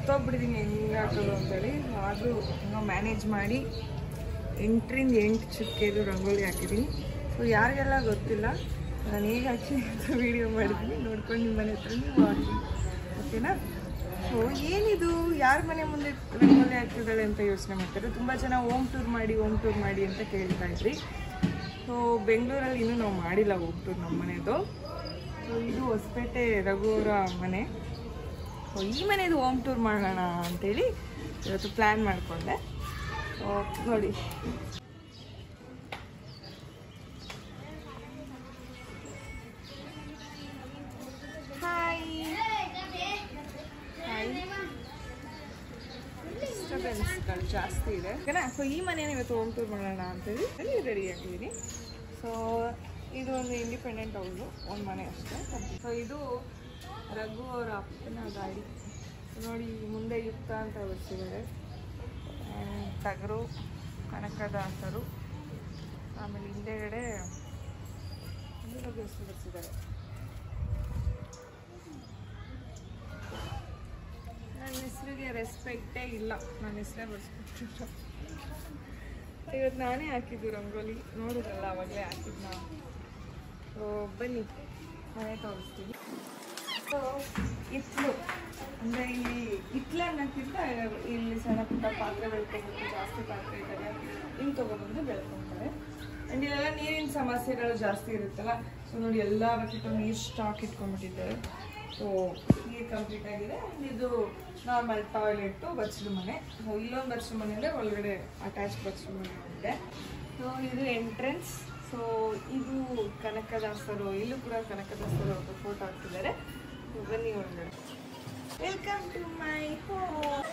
ಮರ್ತೋಗ್ಬಿಟ್ಟಿದ್ದೀನಿ ಹೆಂಗೆ ಹಾಕೋದು ಅಂತೇಳಿ ಆದರೂ ಏನೋ ಮ್ಯಾನೇಜ್ ಮಾಡಿ ಎಂಟರಿಂದ ಎಂಟು ಚುಕ್ಕೆದು ರಂಗೋಲಿ ಹಾಕಿದ್ದೀನಿ ಸೊ ಯಾರಿಗೆಲ್ಲ ಗೊತ್ತಿಲ್ಲ ನಾನು ಹೇಗೆ ಹಾಕಿ ಅಂತ ವೀಡಿಯೋ ಮಾಡಿದ್ದೀನಿ ನೋಡ್ಕೊಂಡು ನಿಮ್ಮ ಮನೆ ಹತ್ರ ನೀವು ಹಾಕಿ ಓಕೆನಾ ಸೊ ಏನಿದು ಯಾರ ಮನೆ ಮುಂದೆ ರಂಗೋಲಿ ಹಾಕ್ತಿದ್ದಾಳೆ ಅಂತ ಯೋಚನೆ ಮಾಡ್ತಾರೆ ತುಂಬ ಜನ ಹೋಮ್ ಟೂರ್ ಮಾಡಿ ಹೋಮ್ ಟೂರ್ ಮಾಡಿ ಅಂತ ಕೇಳ್ತಾ ಇದ್ರಿ ಸೊ ಬೆಂಗಳೂರಲ್ಲಿ ಇನ್ನೂ ನಾವು ಮಾಡಿಲ್ಲ ಹೋಮ್ ಟೂರ್ ನಮ್ಮ ಮನೆದು ಸೊ ಇದು ಹೊಸಪೇಟೆ ರಘುವರ ಮನೆ ಸೊ ಈ ಮನೆದು ಹೋಮ್ ಟೂರ್ ಮಾಡೋಣ ಅಂತೇಳಿ ಇವತ್ತು ಪ್ಲ್ಯಾನ್ ಮಾಡಿಕೊಂಡೆ ಸೊ ನೋಡಿ ಹಾಯ್ ಹಾಯ್ ಡಿಸ್ಟರ್ಬೆನ್ಸ್ಗಳು ಜಾಸ್ತಿ ಇದೆ ಓಕೆನಾ ಸೊ ಈ ಮನೇನ ಇವತ್ತು ಹೋಮ್ ಟೂರ್ ಮಾಡೋಣ ಅಂತೇಳಿ ಅಲ್ಲಿ ರೆಡಿ ಆಗಿದ್ದೀನಿ ಸೊ ಇದು ಒಂದು ಇಂಡಿಪೆಂಡೆಂಟ್ ಹೌದು ಒಂದು ಮನೆ ಅಷ್ಟೇ ಸೊ ಇದು ರಘು ಅವರ ಅಪ್ಪನ ಗಾಡಿ ನೋಡಿ ಮುಂದೆ ಯುಕ್ತ ಅಂತ ಬರ್ತಿದ್ದಾರೆ ಟಗರು ಕನಕದಾಸರು ಆಮೇಲೆ ಹಿಂದೆಗಡೆ ಇನ್ನೊಂದು ಹೆಸರು ಬರ್ತಿದ್ದಾರೆ ನನ್ನ ಹೆಸರಿಗೆ ರೆಸ್ಪೆಕ್ಟೇ ಇಲ್ಲ ನನ್ನ ಹೆಸರೇ ಬರ್ಸ್ಬಿಟ್ಟು ಇವತ್ತು ನಾನೇ ಹಾಕಿದ್ದು ರಂಗೋಲಿ ನೋಡಿದ್ರಲ್ಲ ಅವಾಗಲೇ ಹಾಕಿದ್ದು ನಾವು ಸೊ ಬನ್ನಿ ಮನೆ ತೋರಿಸ್ತೀನಿ ಸೊ ಇತ್ಲು ಅಂದರೆ ಇಲ್ಲಿ ಇತ್ಲ ಅನ್ನೋಕ್ಕಿಂತ ಇಲ್ಲಿ ಸಣ್ಣ ಪುಟ್ಟ ಪಾತ್ರೆ ಬೆಳ್ಕೊಬೇಕು ಜಾಸ್ತಿ ಪಾತ್ರೆ ಇದ್ದಾರೆ ಇಲ್ಲಿ ತೊಗೊಬಂದು ಬೆಳ್ಕೊತಾರೆ ಆ್ಯಂಡ್ ಇಲ್ಲೆಲ್ಲ ನೀರಿನ ಸಮಸ್ಯೆಗಳು ಜಾಸ್ತಿ ಇರುತ್ತಲ್ಲ ಸೊ ನೋಡಿ ಎಲ್ಲ ಬಕೆಟು ನೀರು ಸ್ಟಾಕ್ ಇಟ್ಕೊಂಡ್ಬಿಟ್ಟಿದ್ದಾರೆ ಸೊ ನೀರು ಕಂಪ್ಲೀಟ್ ಆಗಿದೆ ಆ್ಯಂಡ್ ಇದು ನಾರ್ಮಲ್ ಟಾಯ್ಲೆಟು ಬಚ್ಚಲು ಮನೆ ಸೊ ಇಲ್ಲೊಂದು ಬಚ್ಚಲು ಮನೆ ಇದೆ ಒಳಗಡೆ ಅಟ್ಯಾಚ್ ಬಚ್ಚಲು ಮನೆ ಇದೆ ಸೊ ಇದು ಎಂಟ್ರೆನ್ಸ್ ಸೊ ಇದು ಕನಕದಾಸರು ಇಲ್ಲೂ ಕೂಡ ಕನಕದಾಸರು ಅವ್ರದ್ದು ಫೋಟೋ ಹಾಕ್ತಿದ್ದಾರೆ So, ಬನ್ನಿ ಒಳಗಡೆ welcome to my home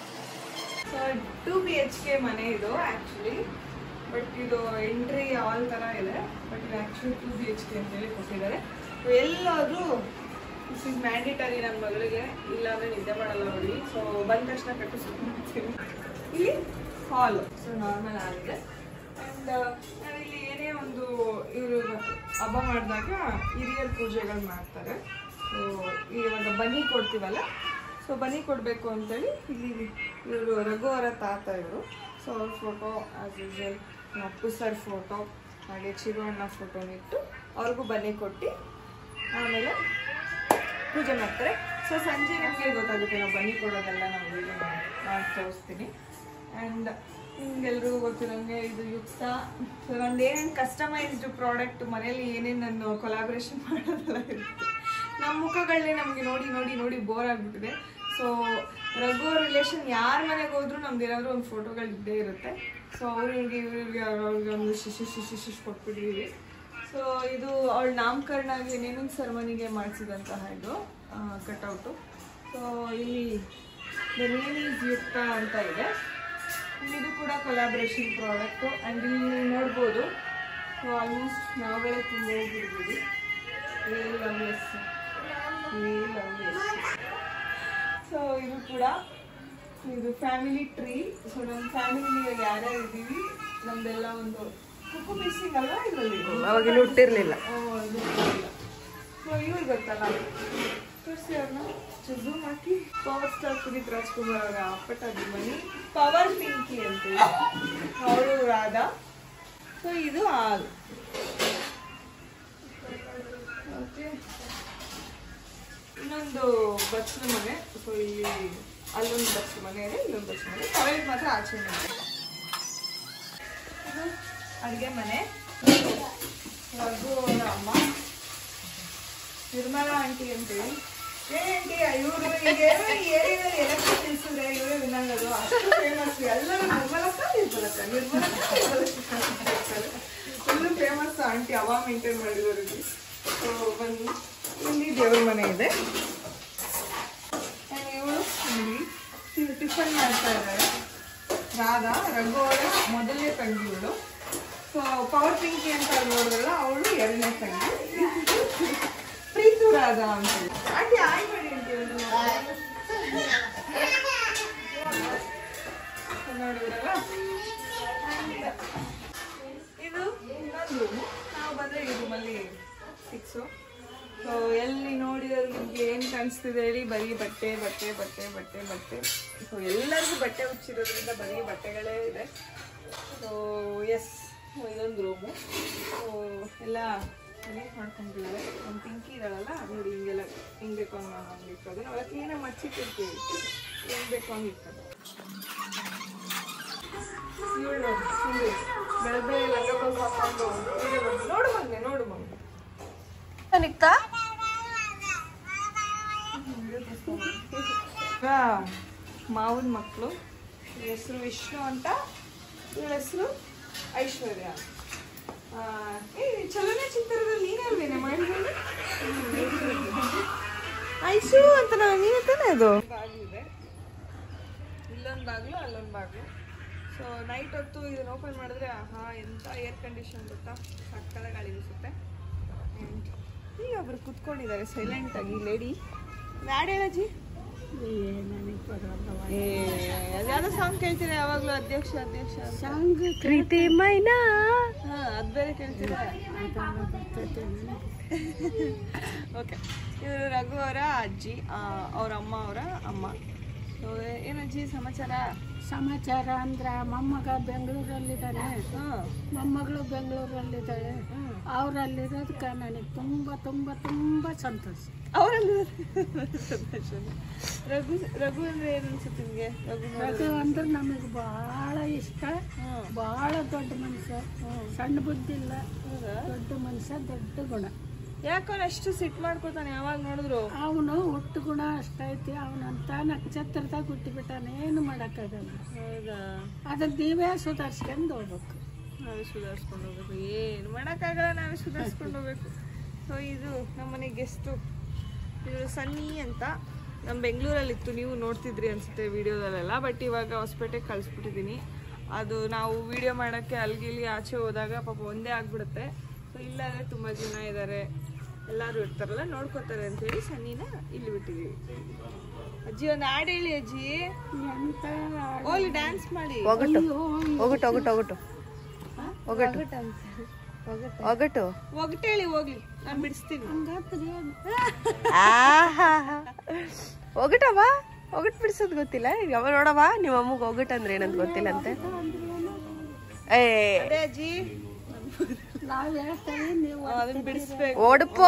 so two B H K ಮನೆ ಇದು ಆ್ಯಕ್ಚುಲಿ ಬಟ್ ಇದು ಎಂಟ್ರಿ ಆಲ್ ಥರ ಇದೆ ಬಟ್ ಇದು actually two B H K ಅಂತೇಳಿ ಕೊಟ್ಟಿದ್ದಾರೆ So, ಎಲ್ಲಾದರೂ ದಿಸ್ ಇಸ್ ಮ್ಯಾಂಡೇಟರಿ ನನ್ನ ಮಗಳಿಗೆ ಇಲ್ಲಾಂದ್ರೆ ನಿದ್ದೆ ಮಾಡಲ್ಲ ನೋಡಿ ಸೊ ಬಂದ ತಕ್ಷಣ ಕಟ್ಟಿಸ್ಕೊಂಡ್ಬಿಡ್ತೀನಿ ಇಲ್ಲಿ ಹಾಲ್ ಸೊ ನಾರ್ಮಲ್ ಆಗಿದೆ ಆ್ಯಂಡ್ ನಾವಿಲ್ಲಿ ಏನೇ ಒಂದು ಇವರು ಹಬ್ಬ ಮಾಡಿದಾಗ ಹಿರಿಯರ್ ಪೂಜೆಗಳು ಮಾಡ್ತಾರೆ ಸೊ ಇವಾಗ ಬನ್ನಿ ಕೊಡ್ತೀವಲ್ಲ ಸೊ ಬನ್ನಿ ಕೊಡಬೇಕು ಅಂತೇಳಿ ಇಲ್ಲಿ ಇವರು ರಘು ಅವರ ತಾತ ಇವರು ಸೊ ಅವ್ರ photo as usual Appu sir photo ಹಾಗೆ ಚಿರುವಣ್ಣ ಫೋಟೋನ ಇಟ್ಟು ಅವ್ರಿಗೂ ಬನ್ನಿ ಕೊಟ್ಟು ಆಮೇಲೆ ಪೂಜೆ ಮಾಡ್ತಾರೆ ಸೊ ಸಂಜೆ ನಮಗೆ ಗೊತ್ತಾಗುತ್ತೆ ನಾವು ಬನ್ನಿ ಕೊಡೋದೆಲ್ಲ ನಾವು ವಿಡಿಯೋ ಮಾಡಿ ತೋರಿಸ್ತೀನಿ ಆ್ಯಂಡ್ ನಿಮ್ಗೆಲ್ರಿಗೂ ಗೊತ್ತಿರೋಂಗೆ ಇದು ಯುಕ್ತ ಸೊ ನಂದು ಏನೇನು ಕಸ್ಟಮೈಸ್ಡ್ ಪ್ರಾಡಕ್ಟ್ ಮನೇಲಿ ಏನೇನು ನಾನು ಕೊಲಾಬ್ರೇಷನ್ ಮಾಡೋದೆಲ್ಲ ಇರುತ್ತೆ ನಮ್ಮ ಮುಖಗಳನ್ನೇ ನಮಗೆ ನೋಡಿ ನೋಡಿ ನೋಡಿ ಬೋರ್ ಆಗಿಬಿಟ್ಟಿದೆ ಸೊ ರಘು ರಿಲೇಷನ್ ಯಾರ ಮನೆಗೆ ಹೋದ್ರೂ ನಮ್ದು ಏನಾದರೂ ಒಂದು ಫೋಟೋಗಳು ಇದ್ದೇ ಇರುತ್ತೆ ಸೊ ಅವ್ರಿಗೆ ಇವ್ರಿಗೆ ಅವ್ರಿಗೆ ಒಂದು ಶಿಶಿ ಶಿಶಿ ಶಿಶ್ ಕೊಟ್ಬಿಟ್ಟಿದ್ದೀವಿ ಸೊ ಇದು ಅವಳ ನಾಮಕರಣ ಆಗಲಿ ನೇಮಿಂಗ್ ಸೆರೆಮನಿಗೆ ಮಾಡಿಸಿದಂತಹ ಇದು ಕಟೌಟು ಸೊ ಇಲ್ಲಿ ದ ನೇಮ್ ಈಸ್ ಯುಕ್ತ ಅಂತ ಇದೆ ಇದು ಕೂಡ ಕೊಲಾಬ್ರೇಷನ್ ಪ್ರಾಡಕ್ಟು ಆ್ಯಂಡ್ ಇಲ್ಲಿ ನೀವು ನೋಡ್ಬೋದು ಸೊ ಆಲ್ಮೋಸ್ಟ್ ನಾವುಗಳೇ ತುಂಬ ಹೋಗಿರ್ಬೋದು ಏ ಲವ್ಲೆಸ್ ಏ ಲವ್ಲೆಸ್ ಸೊ ಇದು ಕೂಡ ಇದು ಫ್ಯಾಮಿಲಿ ಟ್ರೀ ಸೊ ನಮ್ಮ ಫ್ಯಾಮಿಲಿ ಯಾರ್ಯಾರು ಇದ್ದೀವಿ ನಮ್ದೆಲ್ಲ ಒಂದು ಕುಕ್ಕು ಮಿಸ್ಸಿಂಗ್ ಅಲ್ವಾ ಇದರಲ್ಲಿ ಅವಾಗ ಹುಟ್ಟಿರ್ಲಿಲ್ಲ ಸೊ ಇವ್ರು ಗೊತ್ತಲ್ಲ ತೋರಿಸಿ ಅವ್ರನ್ನ ಝೂಮ್ ಹಾಕಿ ಪವರ್ ಸ್ಟಾರ್ ಪುನೀತ್ ರಾಜ್ಕುಮಾರ್ ಅವರ ಅಪ್ಪಟ ಅಭಿಮಾನಿ ಪವರ್ ಪಿಂಕಿ ಅಂತೇಳಿ ಅವಳು ರಾಧಾ ಸೊ ಇದು ಹಾಲು ಓಕೆ ಇನ್ನೊಂದು ಬಚ್ಚಲು ಮನೆ ಸೊ ಇಲ್ಲಿ ಅಲ್ಲೊಂದು ಬಚ್ಚಲು ಮನೆ ಇದೆ ಇಲ್ಲೊಂದು ಬಚ್ಚಲು ಮನೆ ಟಾಯ್ಲೆಟ್ ಮಾತ್ರ ಆಚೆ ಇದೆ ಇದು ಅಡುಗೆ ಮನೆ ರಘು ಅವರ ಅಮ್ಮ ನಿರ್ಮಲಾ ಆಂಟಿ ಅಂತೇಳಿ ಏ ಆಂಟಿ ಇವರು ಈಗ ಏರಿಯಾದಲ್ಲಿ ಎಲೆಕ್ಷನ್ ನಿಲ್ಸಿದ್ರೆ ಇವರೇ ವಿನ್ನಾಗೋದು ಅಷ್ಟು ಫೇಮಸ್ ಎಲ್ಲರೂ ನಿರ್ಮಲಕ್ಕ ನಿರ್ಮಲಕ್ಕ ನಿರ್ಮಲಕ್ಕ ನಿರ್ಮಲಕ್ಕ ಫುಲ್ಲು ಫೇಮಸ್ ಆಂಟಿ ಅವ ಮೇಂಟೈನ್ ಮಾಡಿದವರಿಗೆ ಸೊ ಬನ್ನಿ ಇಲ್ಲಿ ದೇವ್ರ ಮನೆ ಇದೆ ಇವಳು ಇಲ್ಲಿ ಟಿಫನ್ ಮಾಡ್ತಾ ಇದ್ದಾರೆ ರಾಧಾ ರಘು ಅವರ ಮೊದಲನೇ ತಂಗಿ ಇವಳು ಸೊ ಪವರ್ ಪಿಂಕಿ ಅಂತ ನೋಡಿದ್ರಲ್ಲ ಅವಳು ಎರಡನೇ ತಂಗಿ ಪ್ರೀತು ರಾಧಾ ಅಂತ ಆಂಟಿ ಆಯ್ ಮಾಡಿ ಆಂಟಿ ಒಂದು ನೋಡಿದ್ರಲ್ಲ ಇದು ಇನ್ನೊಂದು ರೂಮು ನಾವು ಬಂದರೆ ಈ ರೂಮಲ್ಲಿ ಫಿಕ್ಸು ಸೊ ಎಲ್ಲಿ ನೋಡಿದ್ರೆ ನಿಮ್ಗೆ ಏನ್ ಕಾಣಿಸ್ತಿದೆ ಹೇಳಿ ಬರೀ ಬಟ್ಟೆ ಬಟ್ಟೆ ಬಟ್ಟೆ ಬಟ್ಟೆ ಬಟ್ಟೆ ಸೊ ಎಲ್ಲರಿಗೂ ಬಟ್ಟೆ ಹುಚ್ಚಿರೋದ್ರಿಂದ ಬರೀ ಬಟ್ಟೆಗಳೇ ಇದೆ ಸೊ ಎಸ್ ಇದೊಂದು ರೂಮು ಸೊ ಎಲ್ಲ ಅರೇಂಜ್ ಮಾಡ್ಕೊಂಡಿದ್ದಾರೆ ನಮ್ಮ ಪಿಂಕಿ ಇದ್ದಾಳಲ್ಲ ನೋಡಿ ಹಿಂಗೆಲ್ಲ ಹಿಂಗೆ ಬೇಕು ಅನ್ನೋ ಹಂಗೆ ಇಟ್ಕೋದು ನಾವೆಲ್ಲ ಕ್ಲೀನಾಗಿ ಮಚ್ಚಿಟ್ಟಿರ್ತೀವಿ ಹೆಂಗ್ ಬೇಕು ಹಂಗೆ ಇಟ್ಕೋದು ಇವಳು ನೋಡಿ, ಸುಂದ್ರಿ. ಬೆಳಗ್ಗೆ ಲಂಗ ಬ್ಲೌಸ್ ಹಾಕೊಂಡು video ಮಾಡ್ತಿದ್ಲು. ನೋಡು ಮಗ್ನೆ ನೋಡು ಮಗ್ನೆ ನಿಕ್ತಾ ಮಾವನ ಮಕ್ಕಳು ಹೆಸರು ವಿಷ್ಣು ಅಂತ ಇವಳ ಹೆಸರು ಐಶ್ವರ್ಯ ಆ, ಏ ಚಲನಚಿತ್ರದಲ್ಲಿ ನೀನೇ ಅಲ್ವೇನೆ ಮಾಡಿರೋದು ಐಶು ಅಂತ ನಾವು ನೀನೇ ತಾನೇ ಅದು ಬಾಗಿಲಿದೆ ಇಲ್ಲೊಂದು ಬಾಗಿಲು ಅಲ್ಲೊಂದು ಬಾಗಿಲು ಸೊ ನೈಟ್ ಹೊತ್ತು ಇದನ್ನ ಓಪನ್ ಮಾಡಿದ್ರೆ ಆಹಾ ಎಂತ ಏರ್ ಕಂಡೀಷನ್ ಗೊತ್ತಾ ಸಕ್ಕದ ಗಾಳಿ ಬೀಸುತ್ತೆ And ಈಗ ಒಬ್ರು ಕುತ್ಕೊಂಡಿದ್ದಾರೆ ಸೈಲೆಂಟ್ ಆಗಿ ಲೇಡಿ ಮ್ಯಾಡ್ ಹೇಳಜ್ಜಿ ಏ ಅದ್ಯಾವ್ದೋ ಸಾಂಗ್ ಕೇಳ್ತೀರಾ ಯಾವಾಗ್ಲೂ ಅಧ್ಯಕ್ಷ ಅಧ್ಯಕ್ಷ ಅಂತ. ಪ್ರೀತಿ ಮೈನಾ ಹಾ ಅದ್ ಬೇರೆ ಕೇಳ್ತೀರಾ ಓಕೆ ಇವರು ರಘು ಅವರ ಅಜ್ಜಿ ಅವ್ರ ಅಮ್ಮ ಅವರ ಅಮ್ಮ So, ಏನಜ್ಜಿ ಸಮಾಚಾರ ಸಮಾಚಾರ ಅಂದ್ರೆ ಮೊಮ್ಮಗ ಬೆಂಗಳೂರಲ್ಲಿದ್ದಾನೆ ಹಾಂ ಮೊಮ್ಮಗಳು ಬೆಂಗಳೂರಲ್ಲಿದ್ದಾಳೆ ಅವರಲ್ಲಿರೋದಕ್ಕೆ ನನಗೆ ತುಂಬ ತುಂಬ ತುಂಬ ಸಂತೋಷ ಅವರಲ್ಲಿ ರಘು ರಘು ಅಂದ್ರೆ ಏನು ಅನ್ಸುತ್ತೆ ನಿಮಗೆ ರಘು ರಘು ಅಂದ್ರೆ ನಮಗೆ ಭಾಳ ಇಷ್ಟ ಭಾಳ ದೊಡ್ಡ ಮನುಷ್ಯ ಸಣ್ಣ ಬುದ್ಧಿ ಇಲ್ಲ ದೊಡ್ಡ ಮನುಷ್ಯ ದೊಡ್ಡ ಗುಣ ಯಾಕೋ ಅಷ್ಟು ಸಿಟ್ ಮಾಡ್ಕೋತಾನೆ ಯಾವಾಗ ನೋಡಿದ್ರು ಅವನು ಹುಟ್ಟು ಗುಣ ಅಷ್ಟೈತಿ ಅವನಂತ ನಕ್ಷತ್ರದಾಗ ಹುಟ್ಟಿಬಿಟ್ಟಾನೆ ಏನು ಮಾಡೋಕ್ಕಾಗಲ್ಲ ಹೌದಾ ಅದಕ್ಕೆ ನೀವೇ ಸುಧಾರಿಸ್ಕೊಂಡು ಹೋಗ್ಬೇಕು ನಾವೇ ಸುಧಾರಿಸ್ಕೊಂಡು ಹೋಗ್ಬೇಕು ಏನು ಮಾಡೋಕ್ಕಾಗಲ್ಲ ನಾವೇ ಸುಧಾರಿಸ್ಕೊಂಡು ಹೋಗ್ಬೇಕು ಸೊ ಇದು ನಮ್ಮನೆ ಗೆಸ್ಟು ಇದು ಸನ್ನಿ ಅಂತ ನಮ್ಮ ಬೆಂಗಳೂರಲ್ಲಿತ್ತು ನೀವು ನೋಡ್ತಿದ್ರಿ ಅನ್ಸುತ್ತೆ ವಿಡಿಯೋದಲ್ಲೆಲ್ಲ ಬಟ್ ಇವಾಗ ಹೊಸಪೇಟೆಗೆ ಕಳಿಸ್ಬಿಟ್ಟಿದ್ದೀನಿ ಅದು ನಾವು ವಿಡಿಯೋ ಮಾಡೋಕ್ಕೆ ಅಲ್ಗಿಲಿ ಆಚೆ ಹೋದಾಗ ಪಾಪ ಒಂದೇ ಆಗ್ಬಿಡುತ್ತೆ ಸೊ ಇಲ್ಲಾದ್ರೆ ತುಂಬ ಜನ ಇದ್ದಾರೆ ಎಲ್ಲರೂ ಇರ್ತಾರಲ್ಲ ನೋಡ್ಕೋತಾರೆ ಅಂತೇಳಿ ಸನ್ನಿನ ಇಲ್ಲಿ ಬಿಟ್ಟಿದ್ದೀವಿ ಅಜ್ಜಿ ಒಂದು ಹಾಡು ಹೇಳಿ ಅಜ್ಜಿ ಎಂತ ಓಲಿ ಡ್ಯಾನ್ಸ್ ಮಾಡಿ ಒಗಟು ಒಗಟು ಒಗಟು ಒಗಟು ಒಗಟು ಒಗಟು ಒಗಟೇಳಿ ಹೋಗ್ಲಿ ನಾನು ಬಿಡಿಸ್ತೀನಿ ಆಹಾಹಾ. ಒಗಟವ್ವ ಒಗಟ್ ಬಿಡಿಸೋದು ಗೊತ್ತಿಲ್ಲ ಯಾವ ನೋಡವ್ವ ನಿಮ್ಮ ಅಮ್ಮಗೆ ಒಗಟ್ ಅಂದ್ರೆ ಏನಂತ ಗೊತ್ತಿಲ್ಲ ಅಂತೆ ಏ ಅದೇ ಅಜ್ಜಿ ನಾವು ಹೇಳ್ತೇವೆ ನೀವು ಅದನ್ನ ಬಿಡಿಸ್ಬೇಕು ಒಡಪು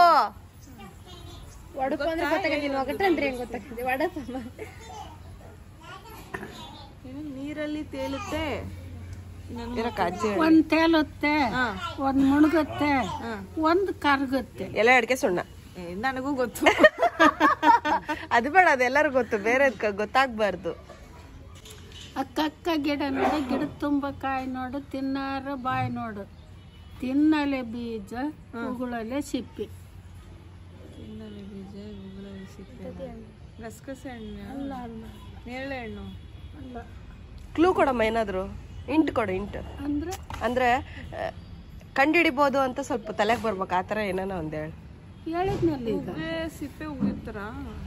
ಏನು ನೀರಲ್ಲಿ ತೇಲುತ್ತೆ ಇನ್ನೊಂದು ಇರಕ್ಕ ಅಜ್ಜಿ ಹೇಳು. ಒಂದ್ ತೇಲುತ್ತೆ ಹಾ. ಒಂದ್ ಮುಳುಗುತ್ತೆ ಹಾ. ಒಂದ್ ಕರಗುತ್ತೆ ಎಲೆ ಅಡಿಕೆ ಸುಣ್ಣ ಏ, ನನಗೂ ಗೊತ್ತು ಅದು ಬೇಡ ಅದೆಲ್ಲರೂ ಗೊತ್ತು ಬೇರೆ ಗೊತ್ತಾಗ್ಬಾರ್ದು ಅಕ್ಕಕ್ಕ ಗಿಡ ನೋಡು ಗಿಡ ತುಂಬ ಕಾಯಿ ನೋಡು ತಿನ್ನಾರ ಬಾಯಿ ನೋಡು ತಿನ್ನಲೆ ಬೀಜ ಉಗುಳಲೆ ಸಿಪ್ಪಿ ತಿನ್ನಲೆ ಬೀಜ ಗುಗ್ಗುಳಲ್ಲಿ ಸಿಪ್ಪೆ ಗಸಗಸೆ ಹಣ್ಣು ಅಲ್ಲ ಅಲ್ಲ ನೇರಳೆ ಹಣ್ಣು ಅಲ್ಲ ಕ್ಲೂ ಕೊಡಮ್ಮ ಏನಾದ್ರು ಇಂಟ್ ಕೊಡು ಇಂಟ್ ಅಂದ್ರೆ ಅಂದ್ರೆ ಆ, ಕಂಡಿಡಿಬೋದು ಅಂತ ಸ್ವಲ್ಪ ತಲೆಗೆ ಬರ್ಬೇಕು ಆ ಥರ ಏನಾನ ಒಂದ್ ಹೇಳು ಹೇಳಿದ್ನಲ್ಲಿ ಈಗ ಏ, ಸಿಪ್ಪೆ ಉಗಿತಾರ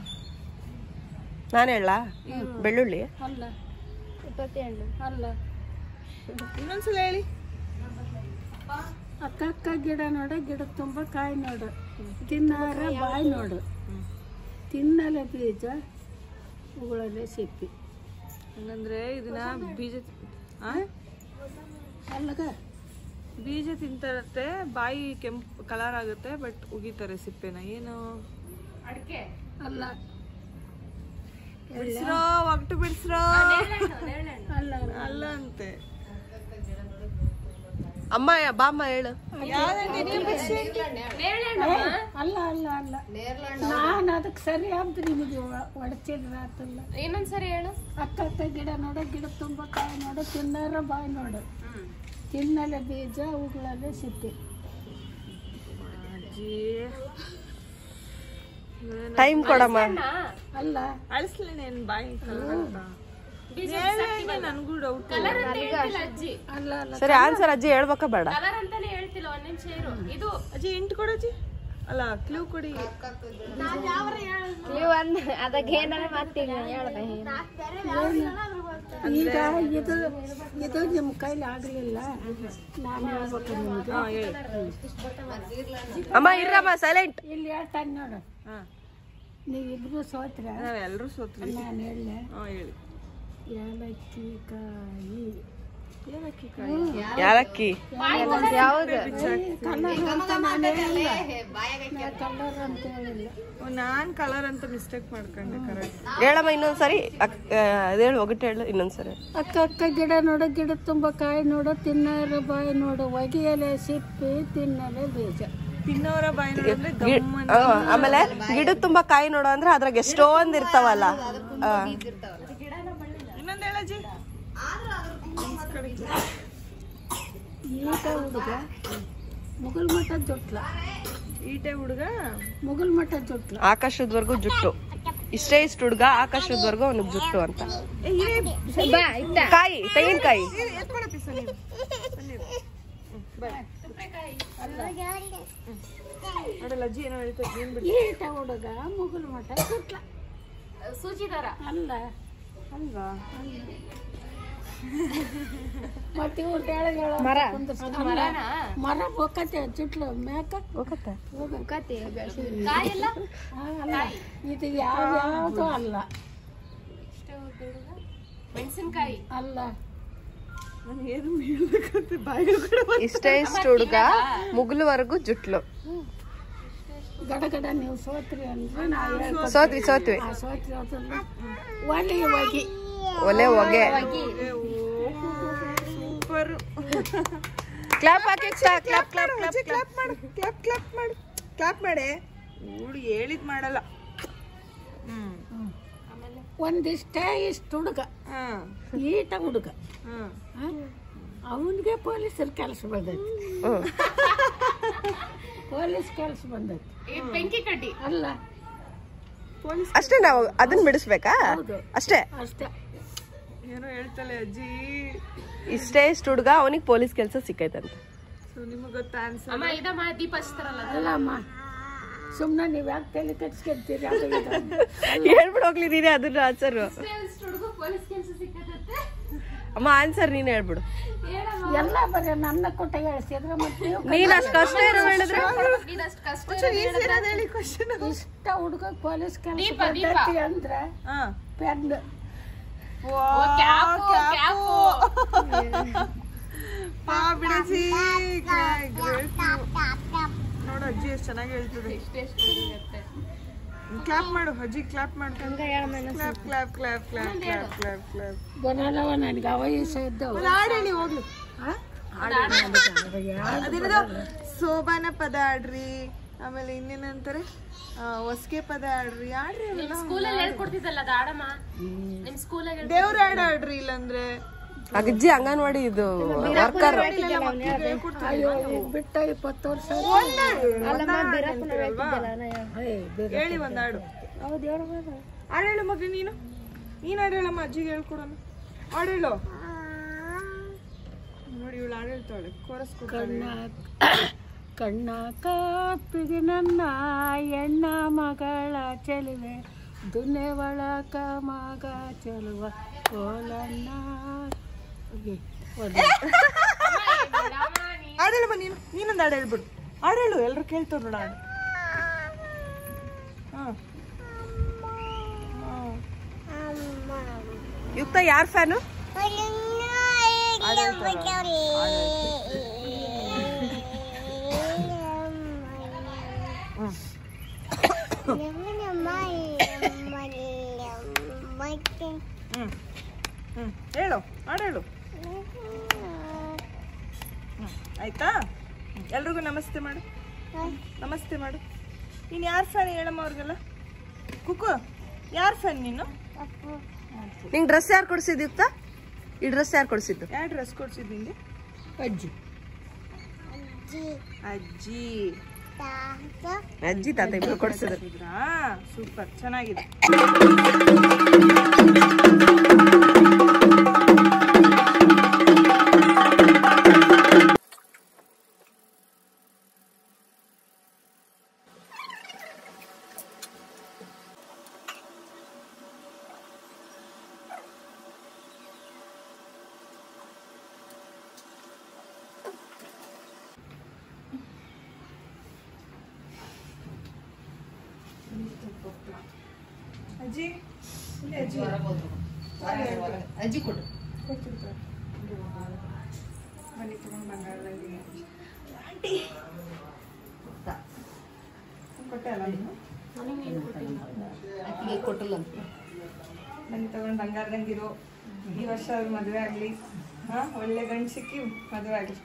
ನಾನು ಹೇಳ ಬೆಳ್ಳುಳ್ಳಿ ಅಲ್ಲ ಅಲ್ಲ ಇನ್ನೊಂದ್ಸಲ ಹೇಳಿ ಅಕ್ಕಕ್ಕ ಗಿಡ ನೋಡು ಗಿಡ ತುಂಬ ಕಾಯಿ ನೋಡು ತಿನ್ನಾರ ಬಾಯಿ ನೋಡು ತಿನ್ನಲೆ ಬೀಜ ಉಗುಳಲೆ ಸಿಪ್ಪಿ ಹಂಗಂದ್ರೆ ಇದನ್ನ ಬೀಜ ಆ? ಅಲ್ಲಗ ಬೀಜ ತಿಂತಾರತ್ತೆ ಬಾಯಿ ಕೆಂಪು ಕಲರ್ ಆಗುತ್ತೆ ಬಟ್ ಉಗಿತಾರೆ ಸಿಪ್ಪೆನ ಏನು ಅಲ್ಲ ಬಿಡಿಸ್ರೋ ಒಗಟು ಬಿಡಿಸ್ರೋ ಅಲ್ಲ ಅಲ್ಲ ಅಂತೆ ಅಮ್ಮ ಬಾಮ್ಮ ಹೇಳು ಯಾವ್ದಂಗೆ ನೀವು ಬಿಡ್ಸಿ? ಅಲ್ಲ ಅಲ್ಲ ಅಲ್ಲ ನಾನು ಅದಕ್ಕೆ ಸರಿ ಅಂತ ನಿಮಗೆ ಹೊಡ್ತಿದ್ರೆ ಆತಲ್ಲ ಇನ್ನೊಂದ್ಸರಿ ಹೇಳು ಅಕ್ಕಕ್ಕ ಗಿಡ ನೋಡು ಗಿಡ ತುಂಬ ಕಾಯಿ ನೋಡು ತಿನ್ನಾರ ಬಾಯಿ ನೋಡು ತಿನ್ನಲೆ ಬೀಜ ಉಗುಳಲೆ ಸಿಪ್ಪಿ ಅಜ್ಜಿ ಟೈಮ್ ಕೊಡಮ್ಮ ಅಲ್ಲ ಅಳಿಸ್ಲಿ ನೀನ್ ಬಾಯಿ ನನಗೂ ಡೌಟ್ ಅಜ್ಜಿ ಅಲ್ಲ ಅಲ್ಲ ಸರಿ ಆನ್ಸರ್ ಅಜ್ಜಿ ಹೇಳ್ಬೇಕಾ ಬೇಡ ಕಲರ್ ಅಂತಾನೆ ಹೇಳ್ತಿಲ್ಲ ಒಂದ್ ನಿಮಿಷ ಇರು ಇದು ಅಜ್ಜಿ ಇಂಟ್ ಕೊಡಜ್ಜಿ ಅಲ್ಲ ಕ್ಲೂ ಕೊಡಿ ನೀವು ಅಂದ್ ಅದಕ್ಕೆ ಏನಾರ ಮಾತೀಗ ಹೇಳ್ದೆ ಈಗ ಇದು ಇದು ನಿಮ್ಮ ಕೈಲಿ ಆಗಲಿಲ್ಲ ನಾನು ಹೇಳ್ಬೇಕು ನಿಮಗೆ ಹಾ ಹೇಳಿ ಅಮ್ಮ ಇರ್ರಮ್ಮ ಸೈಲೆಂಟ್ ಇಲ್ಲಿ ಹೇಳ್ತಾನೆ ನೋಡು ಹಾ ನೀವಿಬ್ರು ಸೋತ್ರ ನಾವೆಲ್ಲರೂ ಸೋತ್ವಿ ನಾನು ಹೇಳಲೆ ಹಾ ಹೇಳಿ ಏಲಕ್ಕಿ ಕಾಯಿ ಏನಕ್ಕಿ ಕಾಯಿ ಯಾಲಕ್ಕಿ ಯಾವ್ದು ಕಲರ್ ಅಂತ ನಾನು ಹೇಳಿಲ್ಲ ಕಲರ್ ಅಂತ ಹೇಳಿಲ್ಲ ಓ, ನಾನ್ ಕಲರ್ ಅಂತ ಮಿಸ್ಟೇಕ್ ಮಾಡ್ಕೊಂಡೆ ಕರೆಕ್ಟ್ ಹೇಳಮ್ಮ ಇನ್ನೊಂದ್ಸರಿ ಅಕ್- ಆ, ಅದ್ ಹೇಳು ಒಗಟ್ಟು ಹೇಳು ಇನ್ನೊಂದ್ಸರಿ ಅಕ್ಕ ಅಕ್ಕ ಗಿಡ ನೋಡು ಗಿಡ ತುಂಬ ಕಾಯಿ ನೋಡು ತಿನ್ನರ ಬಾಯಿ ನೋಡು ಒಗೆಯಲೆ ಸಿಪ್ಪಿ ತಿನ್ನಲೆ ಬೀಜ ತಿನ್ನೋರ ಬಾಯಿ ನೋಡಿದ್ರೆ ಗಿ- ಗಮ್ಮನ್ ಆ, ಆಮೇಲೆ ಗಿಡದ ತುಂಬಾ ಕಾಯಿ ನೋಡು ಅಂದ್ರೆ ಅದ್ರಾಗ ಎಷ್ಟೊಂದ್ ಇರ್ತಾವಲ್ಲ ಆ. ಇನ್ನೊಂದ್ ಹೇಳಜ್ಜಿ ಈಟ ಹುಡುಗ ಮುಗುಲ್ ಮಠ ಜೊಟ್ಲ ಈಟೆ ಹುಡುಗ ಮುಗುಲ್ ಮಠ ಜೊಟ್ಲ ಆಕಾಶದವರೆಗೂ ಜುಟ್ಟು ಇಷ್ಟೇ ಇಷ್ಟು ಹುಡ್ಗ ಆಕಾಶದವರೆಗೂ ಅವನಿಗೆ ಜುಟ್ಟು ಅಂತ ಏ ಇರೇ ಬಾ ಇತ್ತ ಕಾಯಿ ತೆಂಗಿನಕಾಯಿ ಎತ್ಕೊಳಪ್ಪಿ ಸರ್ ನೀವು ಬನ್ನಿರು. ಹ್ಮ್, ಬರ್ರಿ. ನೋಡಲ್ಲ ಅಜ್ಜಿ ಏನೋ ಹೇಳ್ತಾ ಏನ್ ಬಿಡಿ ಈಟ ಹುಡುಗ ಮುಗುಲ್ ಮಠ ಜೊಟ್ಲ ಸೂಚಿದಾರ ಅಲ್ಲ ಅಲ್ವಾ ಮತ್ತೆ ಇವ್ರು ಕೆಳಗೆ ಹೇಳೋ ಮರ. ಕುಂದ್ರಿಸ್ಕೊಂಡು ಮರ ಬೊಕ್ಕತೆ ಜುಟ್ಲು ಮ್ಯಾಕ ಹೋಗತ್ತೆ ಕತೆ ಕಾಯೆಲ್ಲ ಆ, ಅಲ್ಲ ಇದು ಯಾವ ಯಾವುದು ಅಲ್ಲ ಮೆಣಸಿನ್ಕಾಯಿ ಅಲ್ಲ ನಾನು ಏನು ಹೇಳ್ಬೇಕಂತ ಬಾಯಿ ಕೂಡ ಇಷ್ಟೇ ಇಷ್ಟು ಹುಡ್ಗ ಮುಗುಲ್ವರೆಗೂ ಜುಟ್ಲು ಗಡ ಗಡ ನೀವು ಸೋತ್ರಿ ಅಂದ್ರೆ ನಾವು ಹೇಳ್ಕೊತೀವಿ. ಸೋತ್ವಿ ಸೋತ್ವಿ ಆ ಸೋತ್ರಿ ಅದನ್ನ ಒಲಿ ಒಗಿ ಒಲೆ ಹೊಗೆ ಸೂಪರ್ ಕ್ಲಾಪ್ ಹಾಕಿ ಕ್ಲಾಪ್ ಕ್ಲಾಪ್ ಕ್ಲಾಪ್ ಕ್ಲಾಪ್ ಮಾಡು ಕ್ಲಾಪ್ ಕ್ಲಾಪ್ ಮಾಡು ಕ್ಲಾಪ್ ಮಾಡೆ ಇವಳು ಹೇಳಿದ್ ಮಾಡಲ್ಲ ಹ್ಮ್ ಒಂದಿಷ್ಟೇ ಇಷ್ಟು ಹುಡುಗ ಹಾ ಈಟ ಹುಡುಗ ಹಾ ಅವನಿಗೆ ಪೊಲೀಸರ ಕೆಲಸ ಬಂದೈತಿ ಹ್ಮ್ ಪೊಲೀಸ್ ಕೆಲಸ ಬಂದೈತಿ ಬೆಂಕಿ ಕಡ್ಡಿ ಅಲ್ಲ ಪೊಲೀಸ್ ಅಷ್ಟೇ ನಾವು ಅದನ್ನ ಬಿಡಿಸ್ಬೇಕಾ ಹೌದು. ಅಷ್ಟೇ ಅಷ್ಟೇ ಏನೋ ಹೇಳ್ತಾಳೆ ಅಜ್ಜಿ ಇಷ್ಟೇ ಇಷ್ಟು ಹುಡ್ಗ ಅವನಿಗೆ ಪೊಲೀಸ್ ಕೆಲಸ ಸಿಕ್ಕೈತಂತೆ ಸೊ ನಿಮಗೆ ಗೊತ್ತಾ ಆನ್ಸರ್ ಅಮ್ಮ ಇದಮ್ಮ ದೀಪ ಹಚ್ತಾರಲ್ಲ ಅಲ್ಲಮ್ಮ ಸುಮ್ಮನೆ ನೀವು ಯಾಕೆ ತಲೆ ಕಟ್ಸ್ಕೊಂತೀರಿ ಅದು ಇದು ಅಂತ. ಹೇಳ್ಬಿಡು ಹೋಗ್ಲಿ ನೀನೇ ಅದನ್ನ ಆನ್ಸರ್ ಹುಡುಗ ಪೊಲೀಸ್ ಕೆಲಸ ಸಿಕ್ಕತ್ತೆ ಅಮ್ಮ ಆನ್ಸರ್ ನೀನ್ ಹೇಳ್ಬಿಡು ಎಲ್ಲ ಬರೀ ನನ್ನ ಕೊಟ್ಟ ಹೇಳ್ಸಿದ್ರೆ ಮತ್ತೆ ನೀವು ನೀನ್ ಅಷ್ಟು ಕಷ್ಟ ಇರೋ ಹೇಳಿದ್ರೆ ಇದಷ್ಟು ಕಷ್ಟ ಹೇಳಿ ಕ್ವಶನ್ ಇಷ್ಟ ಹುಡುಗ ಪೊಲೀಸ್ ಕೆಲಸ ದೀಪ, ದೀಪ. ಬಂದೈತಿ ಅಂದ್ರೆ ಹಾ ಪೆನ್ ಕ್ಯಾಪು ಕ್ಯಾಪು ಪಾ ಬಿಡಿಸಿ ನೋಡು ಅಜ್ಜಿ ಎಷ್ಟು ಚೆನ್ನಾಗಿ ಹೇಳ್ತದೆ ಕ್ಲಾಪ್ ಮಾಡು ಅಜ್ಜಿ ಕ್ಲಾಪ್ ಮಾಡು clap clap clap clap clap clap clap ಬರಲ್ಲವ ನನಗೆ ಅವಯಸ ಇದ್ದವು ಒಂದು ಹಾಡು ಹೇಳಿ ಹೋಗ್ಲಿ ಅದೇನದು ಸೋಬಾನ ಪದ ಆಡ್ರಿ ಆಮೇಲೆ ಇನ್ನೇನಂತಾರೆ ಹೊಸ್ಗೆ ಪದ ಆಡ್ರಿ ಆಡ್ರಿ ಅವೆಲ್ಲ ಸ್ಕೂಲಲ್ಲಿ ಹೇಳ್ಕೊಡ್ತಿದ್ದಲ್ಲ ಅದು ಆಡಮ್ಮ ನಿಮ್ ಸ್ಕೂಲಾಗ ದೇವ್ರ ಹಾಡು ಆಡ್ರಿ ಇಲ್ಲಂದ್ರೆ ಅಜ್ಜಿ ಅಂಗನವಾಡಿ ಇದು ವರ್ಕರ್ ಅಯ್ಯೋ ಈಗ ಬಿಟ್ಟ ಇಪ್ಪತ್ತು ವರ್ಷ ಏಯ್, ಬೇರೆ. ಹೇಳಿ ಒಂದ್ ಹಾಡು ಹಾಡು ಹೇಳು ಮಗ್ರಿ ನೀನು ನೀನ್ ಹಾಡು ಹೇಳಮ್ಮ ಅಜ್ಜಿಗೆ ಹೇಳ್ಕೊಡೋಣ ಹಾಡು ಹೇಳು ನೋಡಿ ಇವಳು ಹಾಡು ಹೇಳ್ತಾಳೆ ಕೋರಸ್ ಕಣ್ಣ ಕಣ್ಣ ಕಾಪಿಗೆ ನನ್ನ ಎಣ್ಣ ಮಗಳ ಚೆಲುವೆ ದುನೆ ಒಳಕ ಮಗ ಚೆಲುವ ಕೋಲನ್ನ ಹೋಗಿ, ಹೋಗಿ. ಹಾಡು ಹೇಳಮ್ಮ ನೀನು ನೀನೊಂದು ಹಾಡು ಹೇಳ್ಬಿಡು ಹಾಡು ಹೇಳು ಎಲ್ಲರೂ ಕೇಳ್ತಾರ ನೋಡ ಹಾಡು ಹಾಂ ಯುಕ್ತ ಯಾರ್ ಫ್ಯಾನು ಹ್ಮ್ ಹ್ಮ್ ಹೇಳು ಹಾಡು ಹೇಳು ಹ್ಮ್ ಆಯ್ತಾ ಎಲ್ರಿಗೂ ನಮಸ್ತೆ ಮಾಡು ನಮಸ್ತೆ ಮಾಡು ನೀನು ಯಾರು ಫ್ಯಾನ್ ಹೇಳಮ್ಮ ಅವ್ರಿಗೆಲ್ಲ ಕುಕ್ಕು ಯಾರು ಫ್ಯಾನ್ ನೀನು ನಿಂಗ್ ಡ್ರೆಸ್ ಯಾರು ಕೊಡ್ಸಿದ್ ಯುಕ್ತ ಈ ಡ್ರೆಸ್ ಯಾರು ಕೊಡ್ಸಿದ್ದು ಯಾವ ಡ್ರೆಸ್ ಕೊಡ್ಸಿದ್ದು ನಿಂಗೆ ಅಜ್ಜಿ ಅಜ್ಜಿ ಅಜ್ಜಿ ತಾತ ಇಬ್ರು ಕೊಡ್ಸಿದ್ರು ಇದ್ರಾ ಸೂಪರ್ ಚೆನ್ನಾಗಿದೆ ಅಜ್ಜಿ ಇಲ್ಲಿ ಅಜ್ಜಿ ಅಜ್ಜಿ ಕೊಡು ಕೊಡ್ತಿರ್ತಾರೆ ಬನ್ನಿ ತಗೊಂಡು ಬಂಗಾರದಲ್ಲಿ ಆಂಟಿ ಕೊಟ್ಟೆ ಅಲ್ಲ ನೀನು ಅಕ್ಕಿಗೆ ಕೊಟ್ಟಲ್ಲ ಅಂತ ಬನ್ನಿ ತಗೊಂಡು ಬಂಗಾರದಂಗಿರು ಈ ವರ್ಷ ಅವ್ರ ಮದುವೆ ಆಗಲಿ ಹಾ ಒಳ್ಳೆ ಗಂಡು ಸಿಕ್ಕಿ ಮದುವೆ ಆಗಲಿ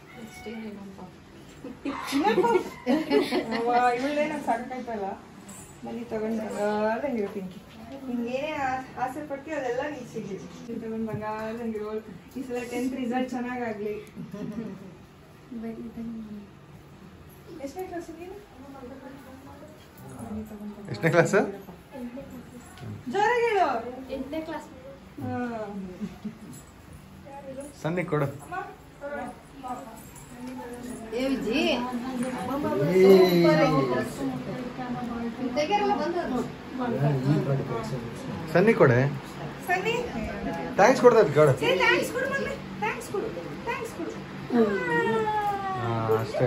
ಇವಳೇನೋ ಸಾಕಾಯ್ತಲ್ಲ ಬನ್ನಿ ತಗೊಂಡು ಬಂಗಾರದಂಗಿರು ಪಿಂಕಿ ನಿಂಗೇನೇ ಆಸೆ ಪಡ್ತೀವಿ ಅದೆಲ್ಲ ನೀನು ಸಿಗಲಿ ನೀನು ತಗೊಂಡು ಬಂಗಾರದಂಗಿರು ಈ ಸಲ ಟೆಂತ್ ರಿಸಲ್ಟ್ ಚೆನ್ನಾಗಾಗ್ಲಿ ಎಷ್ಟನೇ ಕ್ಲಾಸ್ ನೀನು ಬನ್ನಿ ತಗೊಂಡು ಎಷ್ಟನೇ ಕ್ಲಾಸ್ ಜೋರಾಗಿ ಹೇಳು ಎಂಟನೇ ಕ್ಲಾಸ್ ಹಾ. ಸನ್ನಿ ಕೊಡು ಏ ವಿಜಿ ತೆಗೆರಲ್ಲ ಬಂದ ಸನ್ನಿ ಕೊಡೆ ಸನ್ನಿ ಥ್ಯಾಂಕ್ಸ್ ಕೊಡ್ತೈತೆ ಕೊಡು ಸೇ ಥ್ಯಾಂಕ್ಸ್ ಕೊಡು ಮಮ್ಮಿ ಥ್ಯಾಂಕ್ಸ್ ಕೊಡು ಥ್ಯಾಂಕ್ಸ್ ಕೊಡು ಹಾಂ ಅಷ್ಟೇ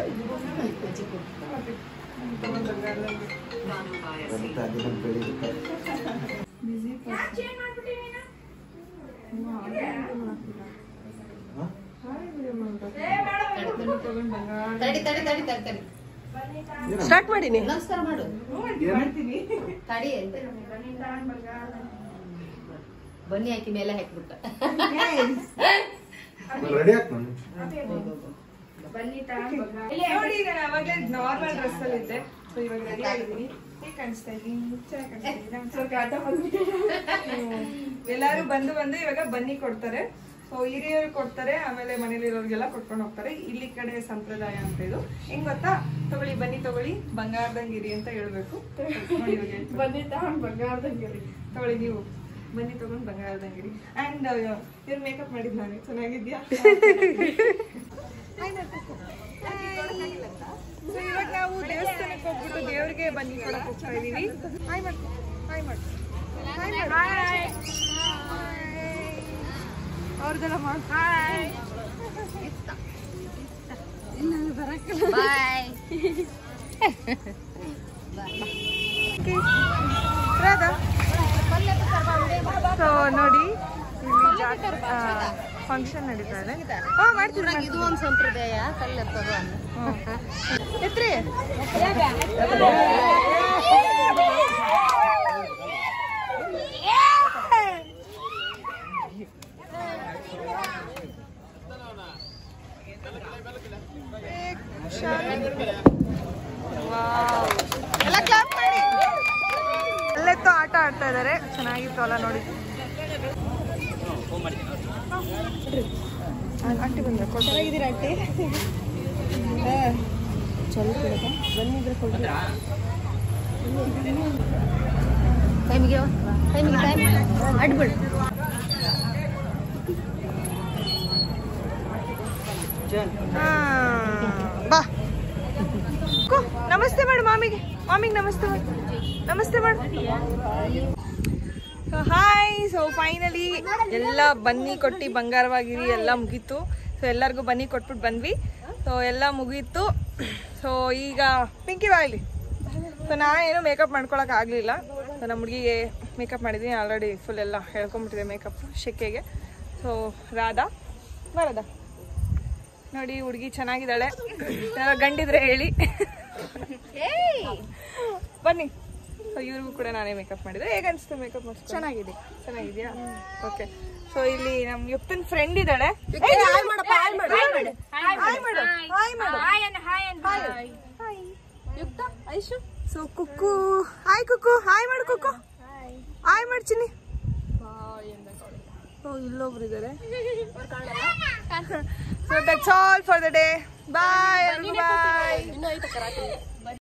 ತಡಿ ತಡಿ ತಡಿ ತಡಿ ತಡಿ ಸ್ಟಾರ್ಟ್ ಮಾಡೀನಿ ನಮಸ್ಕಾರ ಮಾಡು ಮಾಡ್ತೀನಿ ತಡಿ ಅಂತ ಬನ್ನಿ ಹಾಕಿ ಮೇಲೆ ಹಾಕ್ಬಿಟ್ಟ ರೆಡಿ ಆಯ್ತು ನಾನು ನೋಡಿ ಈಗ ನಾನು ಅವಾಗಲೇ ನಾರ್ಮಲ್ ಡ್ರೆಸ್ ಅಲ್ಲಿ ಇದ್ದೆ ಸೊ ಇವಾಗ ರೆಡಿ ಆಗಿದ್ದೀನಿ ಹೇಗೆ ಕಾಣಿಸ್ತಾ ಇದ್ದೀನಿ ಚೆನ್ನಾಗಿ ಕಾಣಿಸ್ತಾ ಇದ್ದೀನಿ ನಂಗೆ ಸ್ವಲ್ಪ ಆಟ ಬಂದ್ಬಿಟ್ಟಿದೆ ಹ್ಮ್. ಎಲ್ಲರೂ ಬಂದು ಬಂದು ಇವಾಗ ಬನ್ನಿ ಕೊಡ್ತಾರೆ ಸೊ ಹಿರಿಯರು ಕೊಡ್ತಾರೆ ಆಮೇಲೆ ಮನೇಲಿರೋರಿಗೆಲ್ಲ ಕೊಟ್ಕೊಂಡು ಹೋಗ್ತಾರೆ ಇಲ್ಲಿ ಕಡೆ ಸಂಪ್ರದಾಯ ಅಂತ ಇದು ಹೆಂಗ್ ಗೊತ್ತಾ ತಗೊಳ್ಳಿ ಬನ್ನಿ ತಗೊಳ್ಳಿ ಬಂಗಾರದಂಗಿರಿ ಅಂತ ಹೇಳ್ಬೇಕು ನೋಡಿ ಇವಾಗ ಹೇಳ್ತೀನಿ. ಬನ್ನಿ ತಗೊಂಡು ಬಂಗಾರದಂಗಿರಿ ತಗೊಳ್ಳಿ ನೀವು ಬನ್ನಿ ತಗೊಂಡು ಬಂಗಾರದಂಗಿರಿ ಅಂಡ್ ಇವ್ರು ಮೇಕಪ್ ಮಾಡಿದ್ ನಾನು ಚೆನ್ನಾಗಿದ್ಯಾ ಸೊ ಇವಾಗ ನಾವು ದೇವಸ್ಥಾನಕ್ಕೆ ಹೋಗ್ಬಿಟ್ಟು ದೇವ್ರಿಗೆ ಬನ್ನಿ ಕೊಡಕ್ ಹೋಗ್ತಾ ಇದೀವಿ ಹಾಯ್ ಮಾಡಿ ಹಾಯ್ ಮಾಡಿ ಅವ್ರದ್ದೆಲ್ಲ ಮಾಡಿ ಹಾಯ್ ಬಾಯ್ ರಾಧಾ ಸೊ ನೋಡಿ ಫಂಕ್ಷನ್ ನಡೀತಾ ಇದೆ ಹಾ ಮಾಡ್ತೀನಿ ಇದು ಒಂದು ಸಂಪ್ರದಾಯ ಕಲ್ಲೆತ್ತದು ಅಂತ ಎತ್ರಿ ಎಲ್ಲ ಕ್ಲಾಪ್ ಮಾಡಿ ಅಲ್ಲೆತ್ತು ಆಟ ಆಡ್ತಾ ಇದಾರೆ ಚೆನ್ನಾಗಿತ್ತು ಅಲ್ಲ ನೋಡಿ ಆಂಟಿ ಬಂದ್ರೆ ಚೆನ್ನಾಗಿದ್ದೀರಾ ಆಂಟಿ ಟೈಮಿಗೆ ಟೈಮಿಗೆ ಟೈಮ್ ಅಡ್ಬಿಡು ಹಾ, ಬಾ ಕೋ, ನಮಸ್ತೆ ಮಾಡು ಮಾಮಿಗೆ ಮಾಮಿಗೆ ನಮಸ್ತೆ ಮಾಡು ನಮಸ್ತೆ ಮಾಡು ಹಾಯ್ ಸೊ ಫೈನಲಿ ಎಲ್ಲ ಬನ್ನಿ ಕೊಟ್ಟು ಬಂಗಾರವಾಗಿರಿ ಎಲ್ಲ ಮುಗೀತು ಸೊ ಎಲ್ಲರಿಗೂ ಬನ್ನಿ ಕೊಟ್ಬಿಟ್ಟು ಬಂದ್ವಿ ಸೊ ಎಲ್ಲ ಮುಗೀತು ಸೊ ಈಗ ಪಿಂಕಿ ಬಾಯ್ಲಿ ಸೊ ನಾನೇನು ಮೇಕಪ್ ಮಾಡ್ಕೊಳಕ್ ಆಗಲಿಲ್ಲ ಸೊ ನಮ್ಮ ಹುಡುಗಿಗೆ ಮೇಕಪ್ ಮಾಡಿದ್ದೀನಿ ಆಲ್ರೆಡಿ ಫುಲ್ ಎಲ್ಲ ಹೇಳ್ಕೊಂಬಿಟ್ಟಿದೆ ಮೇಕಪ್ ಶೆಕೆಗೆ ಸೊ ರಾಧಾ ಬರದಾ ನೋಡಿ ಹುಡುಗಿ ಚೆನ್ನಾಗಿದ್ದಾಳೆ ಯಾರೋ ಗಂಡಿದ್ರೆ ಹೇಳಿ ಬನ್ನಿ ಸೊ ಇವ್ರಿಗೂ ಕೂಡ ನಾನೇ ಮೇಕಪ್ ಮಾಡಿದೆ ಹೇಗೆ ಅನಿಸ್ತು ಮೇಕಪ್ ಮಾಡಿ ಚೆನ್ನಾಗಿದೆ ಚೆನ್ನಾಗಿದೆಯಾ ಓಕೆ ಸೊ ಇಲ್ಲಿ ನಮ್ ಯುಪ್ತನ್ ಫ್ರೆಂಡ್ ಇದ್ದಾಳೆ ಹಾಯ್ ಮಾಡು hi Yukta Aishu so Kukku hi Kukku hi ಮಾಡು ಕುಕ್ಕು ಹಾಯ್ ಮಾಡ್ತೀನಿ ಓ ಇಲ್ಲೊಬ್ರು ಇದ್ದಾರೆ so that's all for the day bye bye